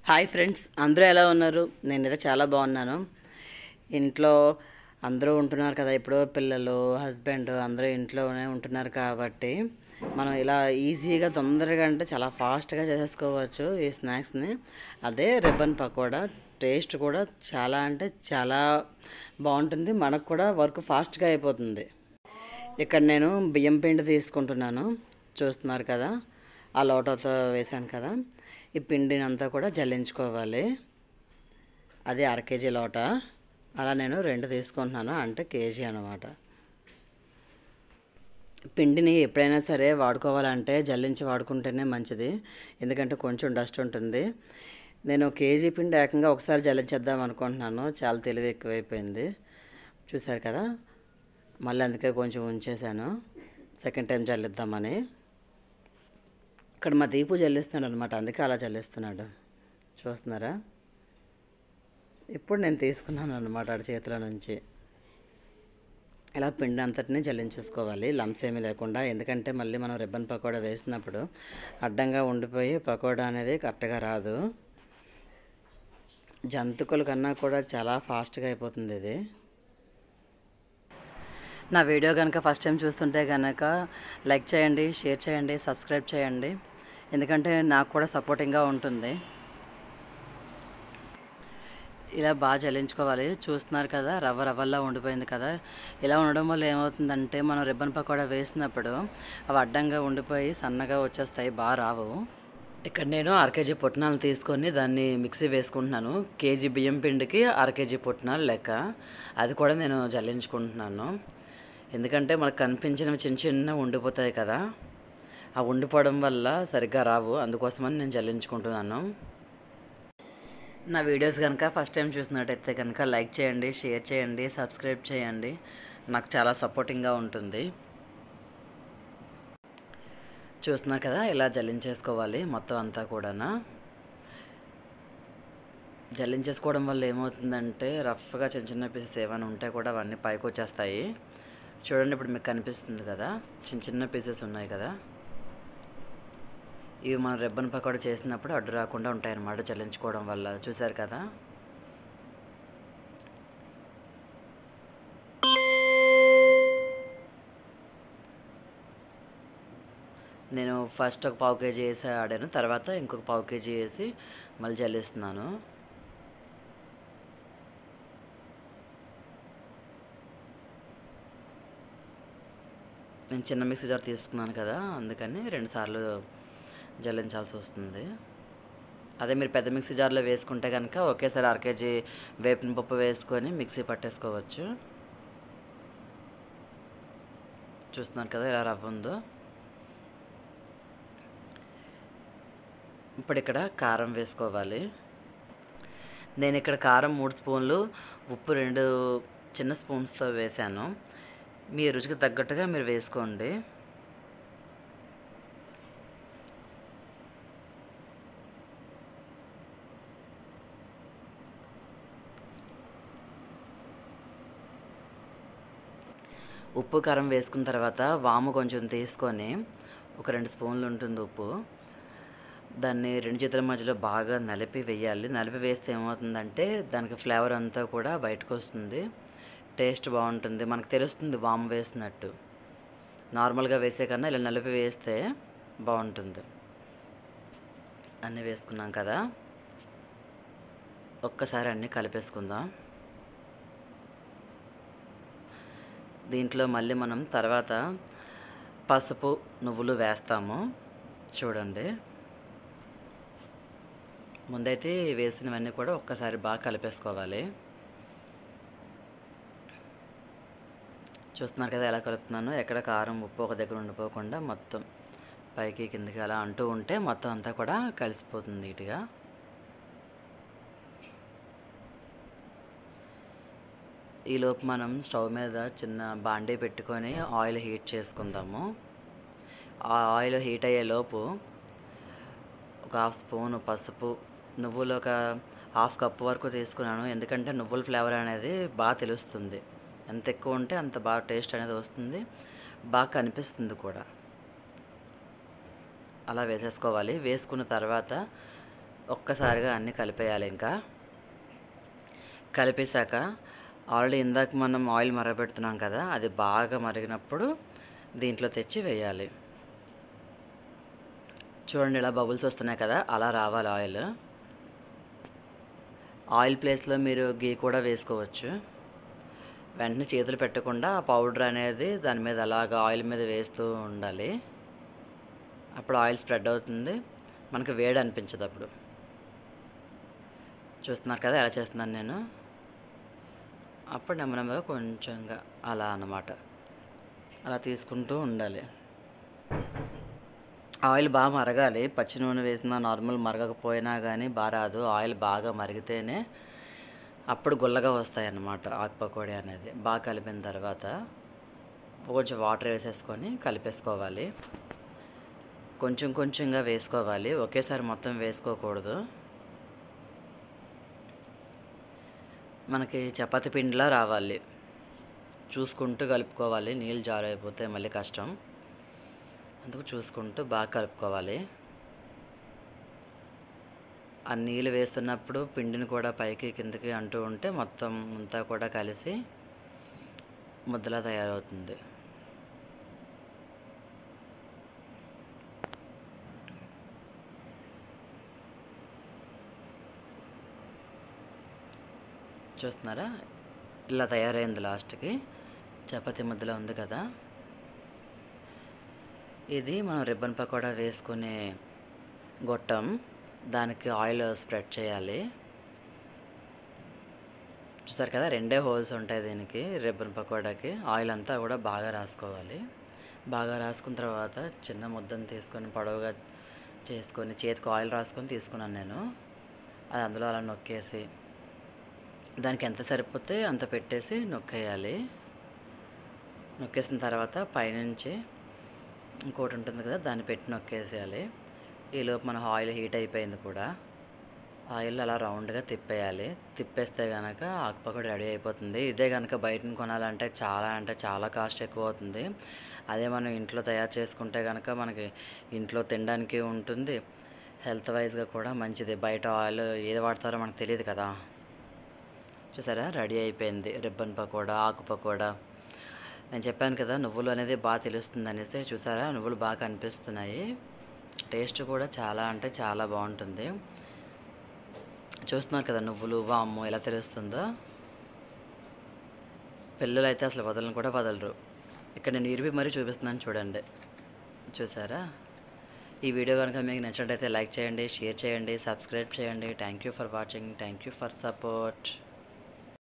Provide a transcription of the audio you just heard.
hi friends అందరూ ఎలా ఉన్నారు నేనైతే చాలా బాగున్నాను ఇంట్లో అందరూ ఉంటున్నారు కదా ఇప్పుడు పిల్లలు హస్బెండ్ అందరూ ఇంట్లోనే ఉంటున్నారు కాబట్టి మనం ఇలా ఈజీగా తొందరగా అంటే చాలా ఫాస్ట్గా చేసేసుకోవచ్చు ఈ స్నాక్స్ని అదే రిబ్బన్ పకోడా టేస్ట్ కూడా చాలా అంటే చాలా బాగుంటుంది మనకు కూడా వర్క్ ఫాస్ట్గా అయిపోతుంది ఇక్కడ నేను బియ్యం పిండి తీసుకుంటున్నాను చూస్తున్నారు కదా ఆ లోటతో వేసాను కదా ఈ పిండిని అంతా కూడా జల్లించుకోవాలి అది అర కేజీ లోట అలా నేను రెండు తీసుకుంటున్నాను అంటే కేజీ అనమాట పిండిని ఎప్పుడైనా సరే వాడుకోవాలంటే జల్లించి వాడుకుంటేనే మంచిది ఎందుకంటే కొంచెం డస్ట్ ఉంటుంది నేను కేజీ పిండి ఏకంగా ఒకసారి జల్లించేద్దాం అనుకుంటున్నాను చాలా తెలివి ఎక్కువైపోయింది చూసారు కదా మళ్ళీ అందుకే కొంచెం ఉంచేసాను సెకండ్ టైం జల్లిద్దామని ఇక్కడ మా దీపు జల్లిస్తున్నాడు అనమాట అందుకే అలా జల్లిస్తున్నాడు చూస్తున్నారా ఇప్పుడు నేను తీసుకున్నాను అనమాట ఆడి చేతిలో నుంచి ఇలా పిండి అంతటిని జల్లించేసుకోవాలి లంప్స్ ఏమీ లేకుండా ఎందుకంటే మళ్ళీ మనం రిబ్బన్ పకోడా వేసినప్పుడు అడ్డంగా ఉండిపోయి పకోడా అనేది కరెక్ట్గా రాదు జంతుకుల కన్నా కూడా చాలా ఫాస్ట్గా అయిపోతుంది ఇది నా వీడియో కనుక ఫస్ట్ టైం చూస్తుంటే కనుక లైక్ చేయండి షేర్ చేయండి సబ్స్క్రైబ్ చేయండి ఎందుకంటే నాకు కూడా సపోర్టింగ్గా ఉంటుంది ఇలా బాగా జల్లించుకోవాలి చూస్తున్నారు కదా రవ్వ రవ్వల్లా ఉండిపోయింది కదా ఇలా ఉండడం వల్ల ఏమవుతుందంటే మనం రిబ్బన్ పకోడా వేసినప్పుడు అవి అడ్డంగా ఉండిపోయి సన్నగా వచ్చేస్తాయి బాగా రావు ఇక్కడ నేను అర కేజీ పుట్నాలు తీసుకొని దాన్ని మిక్సీ వేసుకుంటున్నాను కేజీ బియ్యం పిండికి అర కేజీ పుట్నాలు లెక్క అది కూడా నేను జల్లించుకుంటున్నాను ఎందుకంటే మనకు కనిపించినవి చిన్న చిన్న ఉండిపోతాయి కదా ఆ ఉండిపోవడం వల్ల సరిగ్గా రావు అందుకోసమని నేను జల్లించుకుంటున్నాను నా వీడియోస్ కనుక ఫస్ట్ టైం చూసినట్టయితే కనుక లైక్ చేయండి షేర్ చేయండి సబ్స్క్రైబ్ చేయండి నాకు చాలా సపోర్టింగ్గా ఉంటుంది చూస్తున్నారు కదా ఇలా జల్లించేసుకోవాలి మొత్తం అంతా కూడానా జల్లించేసుకోవడం వల్ల ఏమవుతుందంటే రఫ్గా చిన్న చిన్న పీసెస్ ఏమైనా ఉంటే కూడా అవన్నీ పైకి వచ్చేస్తాయి చూడండి ఇప్పుడు మీకు కనిపిస్తుంది కదా చిన్న చిన్న పీసెస్ ఉన్నాయి కదా ఇవి మనం రిబ్బన్ పకోడా చేసినప్పుడు అడ్డు రాకుండా ఉంటాయన్నమాట చల్లించుకోవడం వల్ల చూసారు కదా నేను ఫస్ట్ ఒక పావు కేజీ వేసి ఆడాను తర్వాత ఇంకొక పావు కేజీ వేసి మళ్ళీ జల్లిస్తున్నాను నేను చిన్న మిక్సీ జార్ తీసుకున్నాను కదా అందుకని రెండుసార్లు జల్లించాల్సి వస్తుంది అదే మీరు పెద్ద మిక్సీ జార్లో వేసుకుంటే కనుక ఒకేసారి అర కేజీ వేపిన పప్పు వేసుకొని మిక్సీ పట్టేసుకోవచ్చు చూస్తున్నారు కదా ఇలా రవ్వ ఉందో ఇప్పుడు ఇక్కడ కారం వేసుకోవాలి నేను ఇక్కడ కారం మూడు స్పూన్లు ఉప్పు రెండు చిన్న స్పూన్స్తో వేసాను మీ రుచికి తగ్గట్టుగా మీరు వేసుకోండి ఉప్పు కారం వేసుకున్న తర్వాత వాము కొంచెం తీసుకొని ఒక రెండు స్పూన్లు ఉంటుంది ఉప్పు దాన్ని రెండు చేతుల మధ్యలో బాగా నలిపి వేయాలి నలిపి వేస్తే ఏమవుతుందంటే దానికి ఫ్లేవర్ అంతా కూడా బయటకు వస్తుంది టేస్ట్ బాగుంటుంది మనకు తెలుస్తుంది వాము వేసినట్టు నార్మల్గా వేసే కన్నా ఇలా నలిపి వేస్తే బాగుంటుంది అన్నీ వేసుకున్నాం కదా ఒక్కసారి అన్నీ కలిపేసుకుందాం దీంట్లో మళ్ళీ మనం తర్వాత పసుపు నువ్వులు వేస్తాము చూడండి ముందైతే వేసినవన్నీ కూడా ఒక్కసారి బాగా కలిపేసుకోవాలి చూస్తున్నారు కదా ఎలా కలుపుతున్నాను ఎక్కడ కారం ఉప్పు ఒక దగ్గర ఉండిపోకుండా మొత్తం పైకి కిందకి అలా అంటూ ఉంటే మొత్తం అంతా కూడా కలిసిపోతుంది నీట్గా ఈలోపు మనం స్టవ్ మీద చిన్న బాండీ పెట్టుకొని ఆయిల్ హీట్ చేసుకుందాము ఆ ఆయిల్ హీట్ అయ్యే లోపు ఒక హాఫ్ స్పూన్ పసుపు నువ్వులు ఒక హాఫ్ కప్ వరకు తీసుకున్నాను ఎందుకంటే నువ్వుల ఫ్లేవర్ అనేది బాగా తెలుస్తుంది ఎంత ఎక్కువ ఉంటే అంత బాగా టేస్ట్ అనేది వస్తుంది బాగా కనిపిస్తుంది కూడా అలా వేసేసుకోవాలి వేసుకున్న తర్వాత ఒక్కసారిగా అన్నీ కలిపేయాలి ఇంకా కలిపేశాక ఆల్రెడీ ఇందాక మనం ఆయిల్ మరగబెడుతున్నాం కదా అది బాగా మరిగినప్పుడు దీంట్లో తెచ్చి వేయాలి చూడండి ఇలా బబుల్స్ వస్తున్నాయి కదా అలా రావాలి ఆయిల్ ఆయిల్ ప్లేస్లో మీరు గీ కూడా వేసుకోవచ్చు వెంటనే చేతులు పెట్టకుండా ఆ పౌడర్ అనేది దాని మీద అలాగ ఆయిల్ మీద వేస్తూ ఉండాలి అప్పుడు ఆయిల్ స్ప్రెడ్ అవుతుంది మనకు వేడి అనిపించదు అప్పుడు చూస్తున్నారు కదా ఎలా చేస్తున్నాను నేను అప్పుడు నెమ్మదిగా కొంచెంగా అలా అన్నమాట అలా తీసుకుంటూ ఉండాలి ఆయిల్ బాగా మరగాలి పచ్చి నూనె వేసినా నార్మల్ మరగకపోయినా కానీ బాగా రాదు ఆయిల్ బాగా మరిగితేనే అప్పుడు గుల్లగా వస్తాయి అన్నమాట ఆకు పకోడీ అనేది బాగా కలిపిన తర్వాత కొంచెం వాటర్ వేసేసుకొని కలిపేసుకోవాలి కొంచెం కొంచెంగా వేసుకోవాలి ఒకేసారి మొత్తం వేసుకోకూడదు మనకి చపాతీ పిండిలా రావాలి చూసుకుంటూ కలుపుకోవాలి నీళ్ళు జారైపోతే మళ్ళీ కష్టం అందుకు చూసుకుంటూ బాగా కలుపుకోవాలి ఆ నీళ్ళు వేస్తున్నప్పుడు పిండిని కూడా పైకి కిందకి అంటూ ఉంటే మొత్తం అంతా కూడా కలిసి ముద్దలా తయారవుతుంది చూస్తున్నారా ఇలా తయారైంది లాస్ట్కి చపాతీ ముద్దలో ఉంది కదా ఇది మనం రిబ్బన్ పకోడా వేసుకునే గొట్టం దానికి ఆయిల్ స్ప్రెడ్ చేయాలి చూసారు కదా రెండే హోల్స్ ఉంటాయి దీనికి రిబ్బన్ పకోడాకి ఆయిల్ అంతా కూడా బాగా రాసుకోవాలి బాగా రాసుకున్న తర్వాత చిన్న ముద్దను తీసుకొని పొడవుగా చేసుకొని చేతికి ఆయిల్ రాసుకొని తీసుకున్నాను నేను అది అందులో అలా నొక్కేసి దానికి ఎంత సరిపోతే అంత పెట్టేసి నొక్కేయాలి నొక్కేసిన తర్వాత పైనుంచి ఇంకోటి ఉంటుంది కదా దాన్ని పెట్టి నొక్కేసేయాలి ఈలోపు మన ఆయిల్ హీట్ అయిపోయింది కూడా ఆయిల్ అలా రౌండ్గా తిప్పేయాలి తిప్పేస్తే కనుక ఆకుపకోడి రెడీ అయిపోతుంది ఇదే కనుక బయటను కొనాలంటే చాలా అంటే చాలా కాస్ట్ ఎక్కువ అవుతుంది అదే మనం ఇంట్లో తయారు చేసుకుంటే కనుక మనకి ఇంట్లో తినడానికి ఉంటుంది హెల్త్ వైజ్గా కూడా మంచిది బయట ఆయిల్ ఏది వాడతారో మనకు తెలియదు కదా చూసారా రెడీ అయిపోయింది రిబ్బన్ పకోడా ఆకు పకోడా నేను చెప్పాను కదా నువ్వులు అనేది బాగా తెలుస్తుంది అనేసి చూసారా నువ్వులు బాగా కనిపిస్తున్నాయి టేస్ట్ కూడా చాలా అంటే చాలా బాగుంటుంది చూస్తున్నారు కదా నువ్వులు వాము ఎలా తెలుస్తుందో పిల్లలు అయితే అసలు వదలను కూడా వదలరు ఇక్కడ నేను ఇరిపి మరీ చూపిస్తున్నాను చూడండి చూసారా ఈ వీడియో కనుక మీకు నచ్చినట్టయితే లైక్ చేయండి షేర్ చేయండి సబ్స్క్రైబ్ చేయండి thank you for watching thank you for support